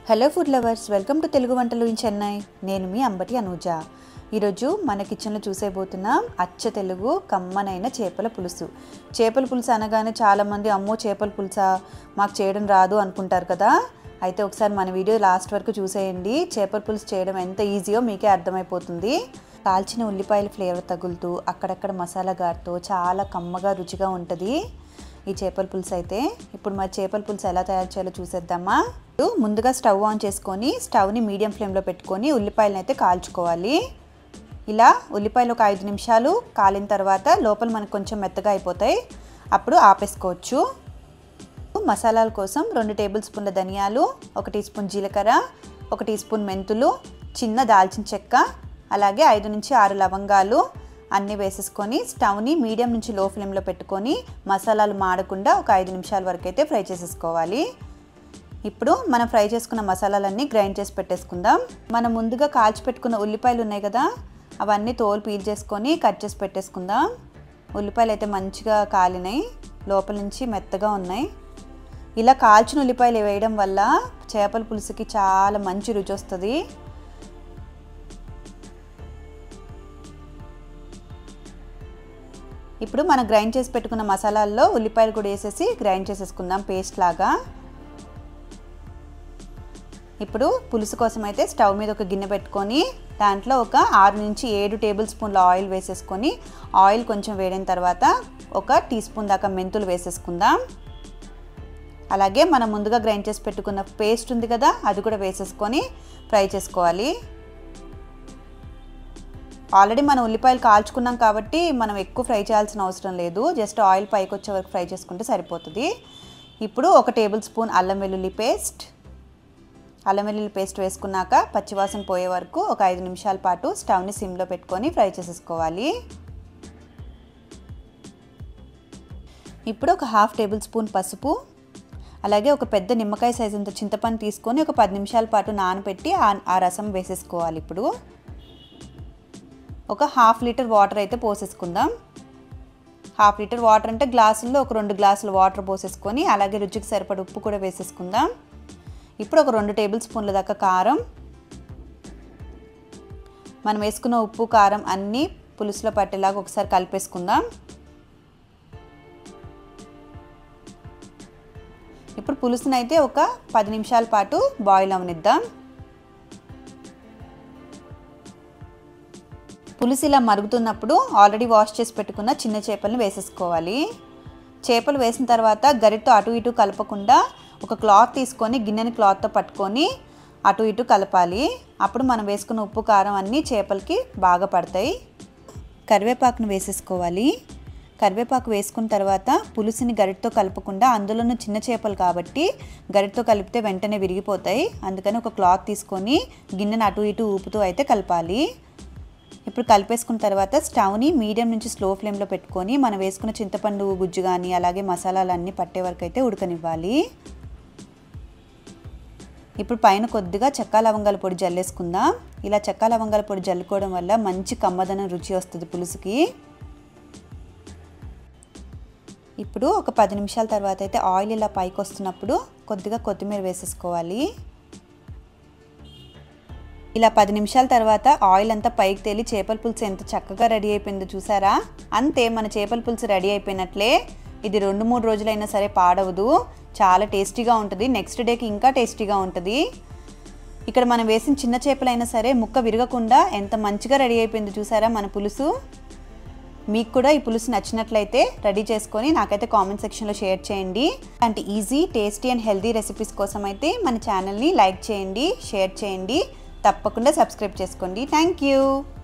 hello food lovers welcome to Telugu వంటలు in Chennai నేను మీ అంబటి అనూజ ఈరోజు మన కిచెన్లో చూసేబోతున్నాం అచ్చ తెలుగు కమ్మనైన చేపల పులుసు చేపల పులుసు అనగానే చాలామంది అమ్మో చేపల పులుసా మాకు చేయడం రాదు అనుకుంటారు కదా అయితే ఒకసారి మన వీడియో లాస్ట్ వరకు చూసేయండి చేపల పులుసు చేయడం ఎంత ఈజీయో మీకే అర్థమైపోతుంది కాల్చిన ఉల్లిపాయల ఫ్లేవర్ తగులుతూ అక్కడక్కడ మసాలా గారుతో చాలా కమ్మగా రుచిగా ఉంటుంది ఈ చేపల పులుసు అయితే ఇప్పుడు మరి చేపల పులుసు ఎలా తయారు చేయాలో చూసేద్దామా ఇప్పుడు ముందుగా స్టవ్ ఆన్ చేసుకొని స్టవ్ని మీడియం ఫ్లేమ్లో పెట్టుకొని ఉల్లిపాయలను అయితే కాల్చుకోవాలి ఇలా ఉల్లిపాయలు ఒక ఐదు నిమిషాలు కాలిన తర్వాత లోపల మనకు కొంచెం మెత్తగా అయిపోతాయి అప్పుడు ఆపేసుకోవచ్చు మసాలాల కోసం రెండు టేబుల్ స్పూన్ల ధనియాలు ఒక టీ స్పూన్ జీలకర్ర ఒక టీ స్పూన్ మెంతులు చిన్న దాల్చిన చెక్క అలాగే ఐదు నుంచి ఆరు లవంగాలు అన్నీ వేసేసుకొని స్టవ్ని మీడియం నుంచి లో ఫ్లేమ్లో పెట్టుకొని మసాలాలు మాడకుండా ఒక ఐదు నిమిషాల వరకు అయితే ఫ్రై చేసేసుకోవాలి ఇప్పుడు మనం ఫ్రై చేసుకున్న మసాలాలన్నీ గ్రైండ్ చేసి పెట్టేసుకుందాం మనం ముందుగా కాల్చి పెట్టుకున్న ఉల్లిపాయలు ఉన్నాయి కదా అవన్నీ తోలు పీల్ చేసుకొని కట్ చేసి పెట్టేసుకుందాం ఉల్లిపాయలు అయితే మంచిగా కాలినాయి లోపల నుంచి మెత్తగా ఉన్నాయి ఇలా కాల్చిన ఉల్లిపాయలు వేయడం వల్ల చేపల పులుసుకి చాలా మంచి రుచి వస్తుంది ఇప్పుడు మనం గ్రైండ్ చేసి పెట్టుకున్న మసాలాల్లో ఉల్లిపాయలు కూడా వేసేసి గ్రైండ్ చేసేసుకుందాం పేస్ట్ లాగా ఇప్పుడు పులుసు కోసం అయితే స్టవ్ మీద ఒక గిన్నె పెట్టుకొని దాంట్లో ఒక ఆరు నుంచి ఏడు టేబుల్ స్పూన్ల ఆయిల్ వేసేసుకొని ఆయిల్ కొంచెం వేడిన తర్వాత ఒక టీ స్పూన్ దాకా మెంతులు వేసేసుకుందాం అలాగే మనం ముందుగా గ్రైండ్ చేసి పెట్టుకున్న పేస్ట్ ఉంది కదా అది కూడా వేసేసుకొని ఫ్రై చేసుకోవాలి ఆల్రెడీ మనం ఉల్లిపాయలు కాల్చుకున్నాం కాబట్టి మనం ఎక్కువ ఫ్రై చేయాల్సిన అవసరం లేదు జస్ట్ ఆయిల్ పైకి వచ్చే వరకు ఫ్రై చేసుకుంటే సరిపోతుంది ఇప్పుడు ఒక టేబుల్ స్పూన్ అల్లం వెల్లుల్లి పేస్ట్ అల్లం వెల్లుల్లి పేస్ట్ వేసుకున్నాక పచ్చివాసన పోయే వరకు ఒక ఐదు నిమిషాల పాటు స్టవ్ని సిమ్లో పెట్టుకొని ఫ్రై చేసేసుకోవాలి ఇప్పుడు ఒక హాఫ్ టేబుల్ స్పూన్ పసుపు అలాగే ఒక పెద్ద నిమ్మకాయ సైజు అంత చింతపండు తీసుకొని ఒక పది నిమిషాల పాటు నానబెట్టి ఆ రసం వేసేసుకోవాలి ఇప్పుడు ఒక హాఫ్ లీటర్ వాటర్ అయితే పోసేసుకుందాం హాఫ్ లీటర్ వాటర్ అంటే గ్లాసుల్లో ఒక రెండు గ్లాసులు వాటర్ పోసేసుకొని అలాగే రుచికి సరిపడ ఉప్పు కూడా వేసేసుకుందాం ఇప్పుడు ఒక రెండు టేబుల్ స్పూన్ల దాకా కారం మనం వేసుకున్న ఉప్పు కారం అన్నీ పులుసులో పట్టేలాగా ఒకసారి కలిపేసుకుందాం ఇప్పుడు పులుసునైతే ఒక పది నిమిషాల పాటు బాయిల్ అవనిద్దాం పులుసు ఇలా మరుగుతున్నప్పుడు ఆల్రెడీ వాష్ చేసి పెట్టుకున్న చిన్న చేపలను వేసేసుకోవాలి చేపలు వేసిన తర్వాత గరిటతో అటు ఇటు కలపకుండా ఒక క్లాత్ తీసుకొని గిన్నెని క్లాత్తో పట్టుకొని అటు ఇటు కలపాలి అప్పుడు మనం వేసుకున్న ఉప్పు కారం అన్నీ చేపలకి బాగా పడతాయి కరివేపాకును వేసేసుకోవాలి కరివేపాకు వేసుకున్న తర్వాత పులుసుని గరిటతో కలపకుండా అందులోనూ చిన్న చేపలు కాబట్టి గరిటతో కలిపితే వెంటనే విరిగిపోతాయి అందుకని ఒక క్లాత్ తీసుకొని గిన్నెని అటు ఇటు ఊపుతూ అయితే కలపాలి ఇప్పుడు కలిపేసుకున్న తర్వాత స్టవ్ని మీడియం నుంచి స్లో ఫ్లేమ్లో పెట్టుకొని మనం వేసుకున్న చింతపండు గుజ్జు కానీ అలాగే మసాలాలన్నీ పట్టే వరకు అయితే ఉడకనివ్వాలి ఇప్పుడు పైన కొద్దిగా చెక్క లవంగాల పొడి జల్లేసుకుందాం ఇలా చెక్క లవంగాల పొడి జల్లుకోవడం వల్ల మంచి కమ్మదనం రుచి వస్తుంది పులుసుకి ఇప్పుడు ఒక పది నిమిషాల తర్వాత అయితే ఆయిల్ ఇలా పైకి వస్తున్నప్పుడు కొద్దిగా కొత్తిమీర వేసేసుకోవాలి ఇలా పది నిమిషాల తర్వాత ఆయిల్ అంతా పైకి తేలి చేపల పులుసు ఎంత చక్కగా రెడీ అయిపోయిందో చూసారా అంతే మన చేపల పులుసు రెడీ అయిపోయినట్లే ఇది రెండు మూడు రోజులైనా సరే పాడవదు చాలా టేస్టీగా ఉంటుంది నెక్స్ట్ డేకి ఇంకా టేస్టీగా ఉంటుంది ఇక్కడ మనం వేసిన చిన్న చేపలైనా సరే ముక్క విరగకుండా ఎంత మంచిగా రెడీ అయిపోయిందో చూసారా మన పులుసు మీకు కూడా ఈ పులుసు నచ్చినట్లయితే రెడీ చేసుకొని నాకైతే కామెంట్ సెక్షన్లో షేర్ చేయండి అలాంటి easy tasty and healthy recipes కోసం అయితే మన ఛానల్ని లైక్ చేయండి షేర్ చేయండి తప్పకుండా సబ్స్క్రైబ్ చేసుకోండి థ్యాంక్ యూ